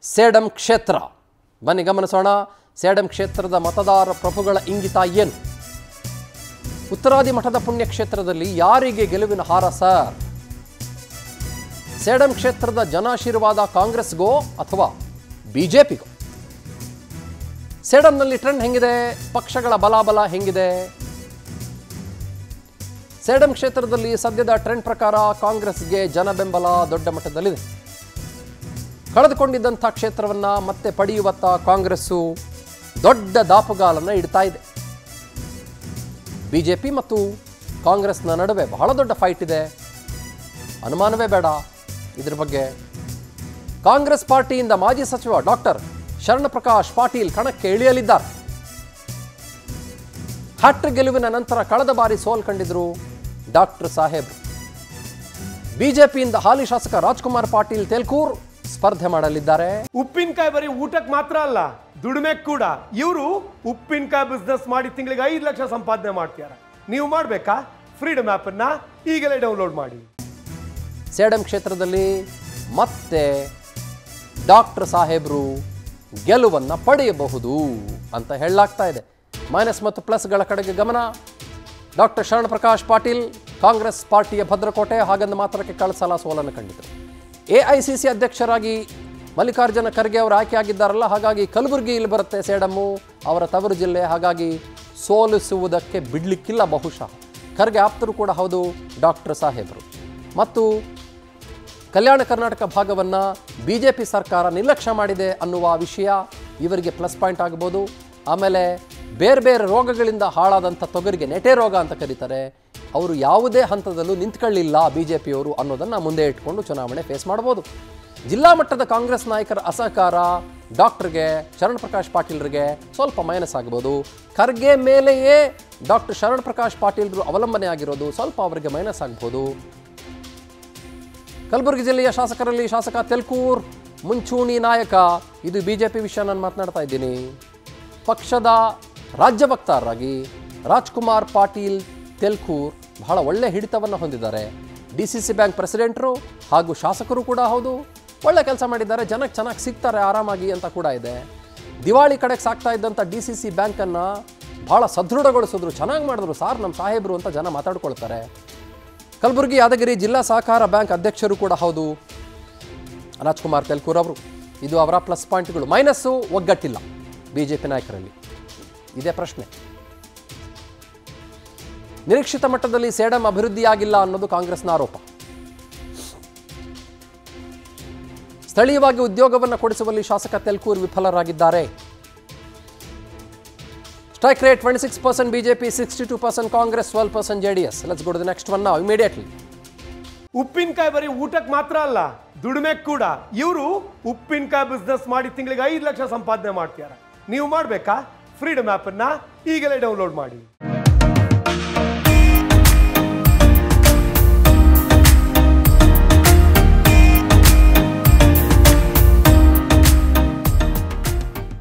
ಸೇಡಂ ಕ್ಷೇತ್ರ ಬನ್ನಿ ಗಮನಿಸೋಣ ಸೇಡಂ ಕ್ಷೇತ್ರದ ಮತದಾರ ಪ್ರಭುಗಳ ಇಂಗಿತ ಏನು ಉತ್ತರಾದಿ ಮಠದ ಪುಣ್ಯಕ್ಷೇತ್ರದಲ್ಲಿ ಯಾರಿಗೆ ಗೆಲುವಿನ ಹಾರ ಸರ್ ಸೇಡಂ ಕ್ಷೇತ್ರದ ಜನಾಶೀರ್ವಾದ ಕಾಂಗ್ರೆಸ್ಗೋ ಅಥವಾ ಬಿಜೆಪಿಗೋ ಸೇಡಂನಲ್ಲಿ ಟ್ರೆಂಡ್ ಹೆಂಗಿದೆ ಪಕ್ಷಗಳ ಬಲಾಬಲ ಹೆಂಗಿದೆ ಸೇಡಂ ಕ್ಷೇತ್ರದಲ್ಲಿ ಸದ್ಯದ ಟ್ರೆಂಡ್ ಪ್ರಕಾರ ಕಾಂಗ್ರೆಸ್ಗೆ ಜನ ಬೆಂಬಲ ದೊಡ್ಡ ಮಟ್ಟದಲ್ಲಿದೆ ಕಳೆದುಕೊಂಡಿದ್ದಂಥ ಕ್ಷೇತ್ರವನ್ನ ಮತ್ತೆ ಪಡೆಯುವತ್ತ ಕಾಂಗ್ರೆಸ್ಸು ದೊಡ್ಡ ದಾಪುಗಾಲನ್ನು ಇಡ್ತಾ ಇದೆ ಬಿಜೆಪಿ ಮತ್ತು ಕಾಂಗ್ರೆಸ್ನ ನಡುವೆ ಬಹಳ ದೊಡ್ಡ ಫೈಟ್ ಇದೆ ಅನುಮಾನವೇ ಬೇಡ ಇದ್ರ ಬಗ್ಗೆ ಕಾಂಗ್ರೆಸ್ ಪಾರ್ಟಿಯಿಂದ ಮಾಜಿ ಸಚಿವ ಡಾಕ್ಟರ್ ಶರಣಪ್ರಕಾಶ್ ಪಾಟೀಲ್ ಕಣಕ್ಕೆ ಇಳಿಯಲಿದ್ದಾರೆ ಹ್ಯಾಟ್ರಿಕ್ ಗೆಲುವಿನ ನಂತರ ಕಳೆದ ಬಾರಿ ಸೋಲ್ ಕಂಡಿದ್ರು ಡಾಕ್ಟರ್ ಸಾಹೇಬ್ ಬಿಜೆಪಿಯಿಂದ ಹಾಲಿ ಶಾಸಕ ರಾಜ್ಕುಮಾರ್ ಪಾಟೀಲ್ ತೇಲ್ಕೂರ್ ಸ್ಪರ್ಧೆ ಮಾಡಲಿದ್ದಾರೆ ಉಪ್ಪಿನಕಾಯಿ ಬರೀ ಊಟಕ್ಕೆ ಮಾತ್ರ ಅಲ್ಲ ದುಡಿಮೆ ಕೂಡ ಇವರು ಉಪ್ಪಿನಕಾಯಿ ಬಿಸ್ನೆಸ್ ಮಾಡಿ ತಿಂಗಳಿಗೆ ಐದು ಲಕ್ಷ ಸಂಪಾದನೆ ಮಾಡ್ತಾರೆ ನೀವು ಮಾಡಬೇಕಾ ಫ್ರೀಡಮ್ ಆ್ಯಪನ್ನು ಈಗಲೇ ಡೌನ್ಲೋಡ್ ಮಾಡಿ ಸೇಡಂ ಕ್ಷೇತ್ರದಲ್ಲಿ ಮತ್ತೆ ಡಾಕ್ಟರ್ ಸಾಹೇಬ್ರು ಗೆಲುವನ್ನು ಪಡೆಯಬಹುದು ಅಂತ ಹೇಳಲಾಗ್ತಾ ಇದೆ ಮೈನಸ್ ಮತ್ತು ಪ್ಲಸ್ಗಳ ಕಡೆಗೆ ಗಮನ ಡಾಕ್ಟರ್ ಶರಣಪ್ರಕಾಶ್ ಪಾಟೀಲ್ ಕಾಂಗ್ರೆಸ್ ಪಾರ್ಟಿಯ ಭದ್ರಕೋಟೆ ಹಾಗೆಂದು ಮಾತ್ರಕ್ಕೆ ಕಳೆದ ಸಲ ಸೋಲನ್ನು ಕಂಡಿದ್ದರು ಎ ಐ ಸಿ ಸಿ ಅಧ್ಯಕ್ಷರಾಗಿ ಮಲ್ಲಿಕಾರ್ಜುನ ಖರ್ಗೆ ಅವರು ಆಯ್ಕೆಯಾಗಿದ್ದಾರಲ್ಲ ಹಾಗಾಗಿ ಕಲಬುರಗಿ ಇಲ್ಲಿ ಬರುತ್ತೆ ಸೇಡಮ್ಮು ಅವರ ತವರು ಜಿಲ್ಲೆ ಹಾಗಾಗಿ ಸೋಲಿಸುವುದಕ್ಕೆ ಬಿಡಲಿಕ್ಕಿಲ್ಲ ಬಹುಶಃ ಖರ್ಗೆ ಆಪ್ತರು ಕೂಡ ಹೌದು ಡಾಕ್ಟರ್ ಸಾಹೇಬರು ಮತ್ತು ಕಲ್ಯಾಣ ಕರ್ನಾಟಕ ಭಾಗವನ್ನು ಬಿ ಜೆ ಪಿ ಸರ್ಕಾರ ನಿರ್ಲಕ್ಷ್ಯ ಮಾಡಿದೆ ಅನ್ನುವ ವಿಷಯ ಇವರಿಗೆ ಪ್ಲಸ್ ಪಾಯಿಂಟ್ ಆಗ್ಬೋದು ಆಮೇಲೆ ಬೇರೆ ಬೇರೆ ರೋಗಗಳಿಂದ ಹಾಳಾದಂಥ ತೊಗರಿಗೆ ನೆಟೆ ರೋಗ ಅಂತ ಕರೀತಾರೆ ಅವರು ಯಾವುದೇ ಹಂತದಲ್ಲೂ ನಿಂತ್ಕೊಳ್ಳಿಲ್ಲ ಬಿ ಜೆ ಪಿಯವರು ಅನ್ನೋದನ್ನು ಮುಂದೆ ಇಟ್ಕೊಂಡು ಚುನಾವಣೆ ಫೇಸ್ ಮಾಡ್ಬೋದು ಜಿಲ್ಲಾ ಮಟ್ಟದ ಕಾಂಗ್ರೆಸ್ ನಾಯಕರ ಅಸಹಕಾರ ಡಾಕ್ಟರ್ಗೆ ಶರಣ್ ಪ್ರಕಾಶ್ ಪಾಟೀಲ್ರಿಗೆ ಸ್ವಲ್ಪ ಮೈನಸ್ ಆಗ್ಬೋದು ಖರ್ಗೆ ಮೇಲೆಯೇ ಡಾಕ್ಟರ್ ಶರಣ್ ಪ್ರಕಾಶ್ ಪಾಟೀಲ್ರು ಅವಲಂಬನೆ ಆಗಿರೋದು ಸ್ವಲ್ಪ ಅವರಿಗೆ ಮೈನಸ್ ಆಗ್ಬೋದು ಕಲಬುರಗಿ ಜಿಲ್ಲೆಯ ಶಾಸಕರಲ್ಲಿ ಶಾಸಕ ತೆಲ್ಕೂರ್ ಮುಂಚೂಣಿ ನಾಯಕ ಇದು ಬಿಜೆಪಿ ವಿಷಯ ನಾನು ಮಾತನಾಡ್ತಾ ಇದ್ದೀನಿ ಪಕ್ಷದ ರಾಜ್ಯ ವಕ್ತಾರರಾಗಿ ರಾಜ್ಕುಮಾರ್ ಪಾಟೀಲ್ ತೆಲ್ಕೂರ್ ಬಹಳ ಒಳ್ಳೆ ಹಿಡಿತವನ್ನು ಹೊಂದಿದ್ದಾರೆ ಡಿ ಸಿ ಸಿ ಬ್ಯಾಂಕ್ ಪ್ರೆಸಿಡೆಂಟರು ಹಾಗೂ ಶಾಸಕರು ಕೂಡ ಹೌದು ಒಳ್ಳೆ ಕೆಲಸ ಮಾಡಿದ್ದಾರೆ ಜನಕ್ಕೆ ಚೆನ್ನಾಗಿ ಸಿಗ್ತಾರೆ ಆರಾಮಾಗಿ ಅಂತ ಕೂಡ ಇದೆ ದಿವಾಳಿ ಕಡೆಗೆ ಸಾಕ್ತಾ ಇದ್ದಂಥ ಡಿ ಸಿ ಸಿ ಬ್ಯಾಂಕನ್ನು ಭಾಳ ಸದೃಢಗೊಳಿಸಿದ್ರು ಚೆನ್ನಾಗಿ ಮಾಡಿದ್ರು ಸಾರ್ ನಮ್ಮ ಸಾಹೇಬರು ಅಂತ ಜನ ಮಾತಾಡ್ಕೊಳ್ತಾರೆ ಕಲಬುರಗಿ ಯಾದಗಿರಿ ಜಿಲ್ಲಾ ಸಹಕಾರ ಬ್ಯಾಂಕ್ ಅಧ್ಯಕ್ಷರು ಕೂಡ ಹೌದು ರಾಜ್ಕುಮಾರ್ ತೆಲ್ಕೂರ್ ಅವರು ಇದು ಅವರ ಪ್ಲಸ್ ಪಾಯಿಂಟ್ಗಳು ಮೈನಸ್ಸು ಒಗ್ಗಟ್ಟಿಲ್ಲ ಬಿ ಜೆ ಪಿ ನಾಯಕರಲ್ಲಿ ಇದೇ ಪ್ರಶ್ನೆ ನಿರೀಕ್ಷಿತ ಮಟ್ಟದಲ್ಲಿ ಸೇಡಂ ಅಭಿವೃದ್ಧಿಯಾಗಿಲ್ಲ ಅನ್ನೋದು ಕಾಂಗ್ರೆಸ್ನ ಆರೋಪ ಸ್ಥಳೀಯವಾಗಿ ಉದ್ಯೋಗವನ್ನು ಕೊಡಿಸುವಲ್ಲಿ ಶಾಸಕ ತೆಲ್ಕೂರ್ ವಿಫಲರಾಗಿದ್ದಾರೆ strike rate twenty six percent BJP sixty two percent Congress twelve percent J D S let's go the next one ನಾವು ಇಮಿಡಿಯೇಟ್ಲಿ ಉಪ್ಪಿನಕಾಯಿ ಬರೀ ಊಟಕ್ಕೆ ಮಾತ್ರ ಅಲ್ಲ ದುಡಿಮೆ ಕೂಡ ಇವರು ಉಪ್ಪಿನಕಾಯಿ ಬಿಸ್ನೆಸ್ ಮಾಡಿ ತಿಂಗಳಿಗೆ ಐದು ಲಕ್ಷ ಸಂಪಾದನೆ ಮಾಡ್ತಾರೆ ನೀವು ಮಾಡಬೇಕಾ ಫ್ರೀಡಮ್ ಆ್ಯಪನ್ನು ಈಗಲೇ ಡೌನ್ಲೋಡ್ ಮಾಡಿ